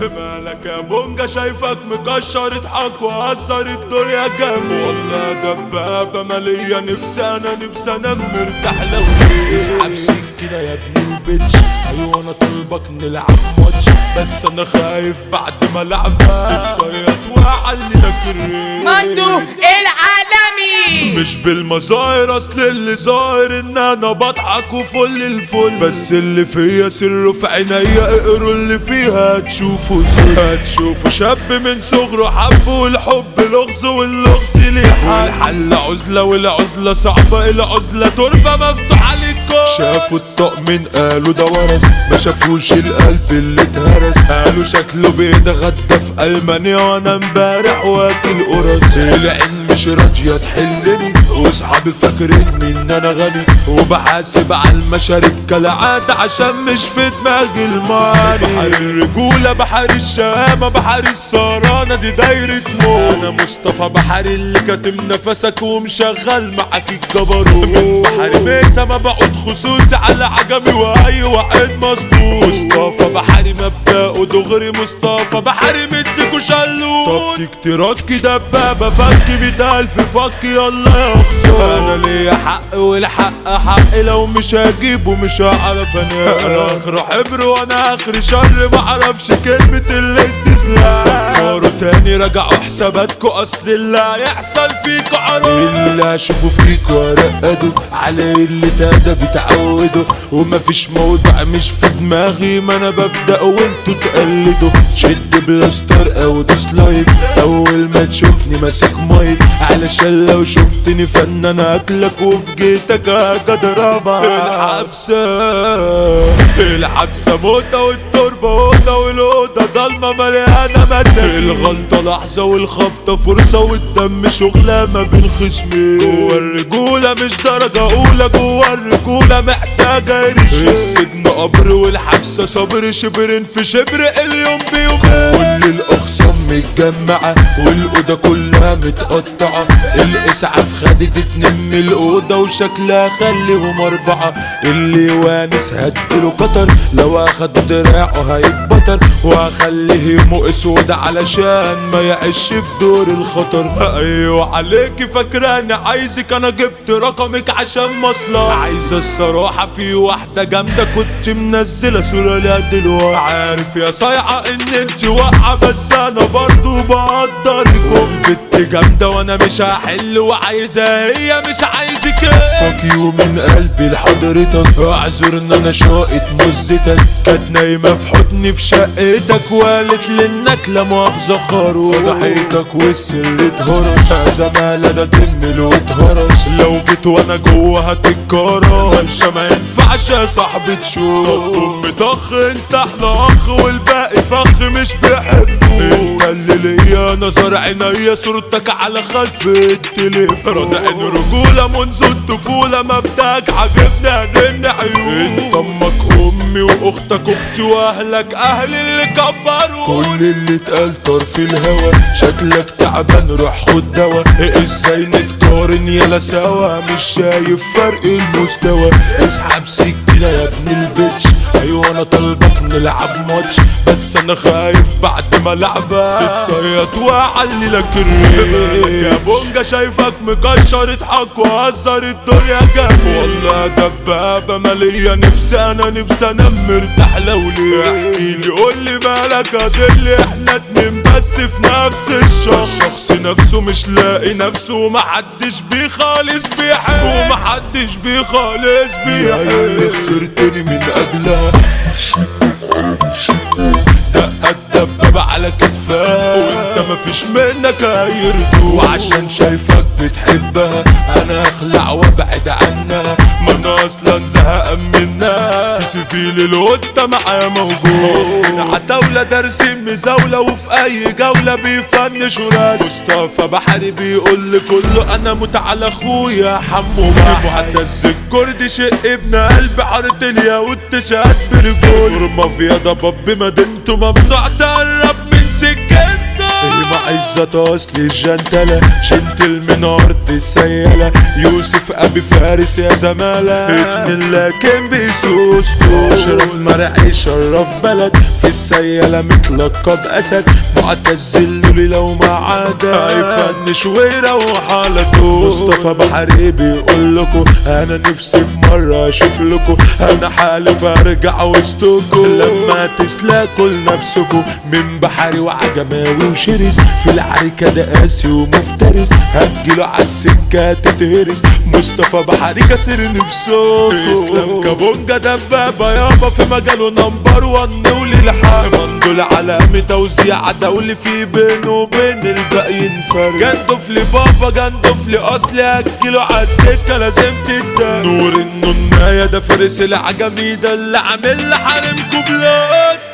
مالك يا بونجا شايفك مكشر اضحك وهزر الدنيا جنب والله دبابة مالية نفسي انا نفسي انام مرتاح لو اسحب سكينة يا ابن البتش ايوه انا طالبك نلعب ماتش بس انا خايف بعد ما لعبها تتصيد واعلي لك الريح مندو العالمي مش بالمظاهر اصل اللي ظاهر ان انا بضحك وفل الفل بس اللي فيا سره في عينيا اقروا اللي فيها هتشوفوا سر هتشوفوا شاب من صغره حب والحب لغز واللغز ليه حل والحل عزلة والعزلة صعبة العزلة تربة مفتوحة للكل شافوا الطقم قالوا ده ورث ما شافوش القلب اللي اتهرس قالوا شكله بيتغدى في المانيا وانا امبارح واكل قرص العين مش راضية تحلني واصحابي فاكرين ان انا غني وبحاسب على المشارب كالعادة عشان مش في دماغي الماني بحر الرجولة بحر الشهامة بحر السهرانة دي دايرة موت انا مصطفى بحر اللي كاتم نفسك ومشغل معاك الجبروت من بحر بيسا ما بقعد خصوصي على عجمي واي واحد مظبوط مصطفى بحري مبدأه دغري مصطفى بحري مديك وشلوت طب تكتيرات كده دبابة فك مية ألف فك يلا يا خسارة أنا ليا حق والحق حق لو مش هجيبه مش هعرف أنا أنا آخر حبر وأنا آخر شر معرفش كلمة الاستسلام فكروا تاني رجعوا حساباتكوا أصل اللي هيحصل فيكوا عرب اللي أشوفه فيكوا أرقدوا على اللي ده بيتعودوا ومفيش موضوع مش في دماغي ما أنا ببدأ وانتوا تقلدوا شد بلاستر أو ديسلايك أول ما تشوفني ماسك مايك علشان لو شفتني فنان أكلك وفي جيتك هضربك الحبسة الحبسة موتة والتربة أوضة والأوضة ضلمة مليانة مساكين الغلطة لحظة والخبطة فرصة والدم شغلة ما بين خصمين جوا الرجولة مش درجة أولى جوا الرجولة محتاجة قرش السجن قبر والحبسة صبر شبر في شبر اليوم بيومين كل الأخصام متجمعة والأوضة كلها متقطعة الإسعاف خدت اتنين من الأوضة وشكلها خليهم أربعة اللي وانس هديله قطر لو أخد دراعه هيتبطر وهخليه يمو أسود علشان ما يعيش في دور الخطر أيوة عليكي فاكراني عايزك أنا جبت رقمك عشان مصلحة عايزة الصراحة في واحدة جامدة كنت منزلة صورة ليها دلوقتي عارف يا صايعة إن انت واقعة بس أنا برضو بقدركم بنت جامدة وأنا مش هحل وعايزها هي مش عايزك فاك يو من قلبي لحضرتك اعذر ان انا شاقت مزتك كانت نايمة في حضني في شقتك وقالت لي انك لا مؤاخذة خروف فضحيتك والسر اتهرش زمالة ده تمل واتهرش لو جيت وانا جوه هتتكرش ما ينفعش يا صاحبي تشوف طب ام طخ انت احلى اخ والباقي فخ مش بيحبوه انت اللي ليا نظر عينيا صورتك على خلف التليفون رادعين رجولة منذ الطفولة مبدأك عجبني هنن عيون انت امك امي واختك اختي واهلك اهلي اللي كبروا كل اللي اتقال طرف الهوا شكلك تعبان روح خد دوا ازاي نتقارن يلا سوا مش شايف فرق المستوى اسحب سكينة يا ابن البتش ايوه انا طالبك نلعب ماتش بس انا خايف بعد ما لعبة تتصيد واعلي لك الريح يا بونجا شايفك مكشر اضحك وهزر الدنيا جنب والله دبابة مالية نفسي انا نفسي انام مرتاح لو ليه احكيلي قولي مالك ادلي احنا اتنين بس في نفس الشخص الشخص نفسه مش لاقي نفسه ومحدش بيه خالص بيحب ومحدش بيه خالص بيحب خسرتني من اجلها دقة دبابة على كتفها وانت مفيش منك هيرضو وعشان شايفك بتحبها انا اخلع وابعد عنها ما انا اصلا زهقان منها في سفيل القطة معايا موجود من عتاولة دارسين مزاولة وفي اي جولة بيفنش وراس مصطفى بحري بيقول لكله انا مت على اخويا حمو بحري معتز الكردي شق ابن قلبي حارة اليهود تشهد برجول مافيا ده باب مدينته ممنوع تقرب من سكته هما عزة اصل الجنتلة جنتل من ارض السيالة يوسف ابي فارس يا زمالة ابن لكن بيسوسته اشرف مرعي شرف بلد في السيالة متلقب اسد معتز اللولي لو ما عدا هيفنش ويروح على طول مصطفى بحري بيقول لكم انا نفسي في مرة اشوف لكم انا حالف ارجع وسطكم لما تسلكوا لنفسكم من بحري وعجماوي وشرس في العركة ده قاسي ومفترس هتجيله عالسكة تتهرس مصطفى بحري كسر نفسكم اسلام كابونجا دبابة يابا في مجاله نمبر ون وللحق مندول علامة توزيع دولي في بينه وبين الباقيين فرق جندف لبابا جندف لأصلي هتجيله عالسكة لازم تدق نور النوناية ده فارس العجمي ده اللي عامل لحرمكم بلاد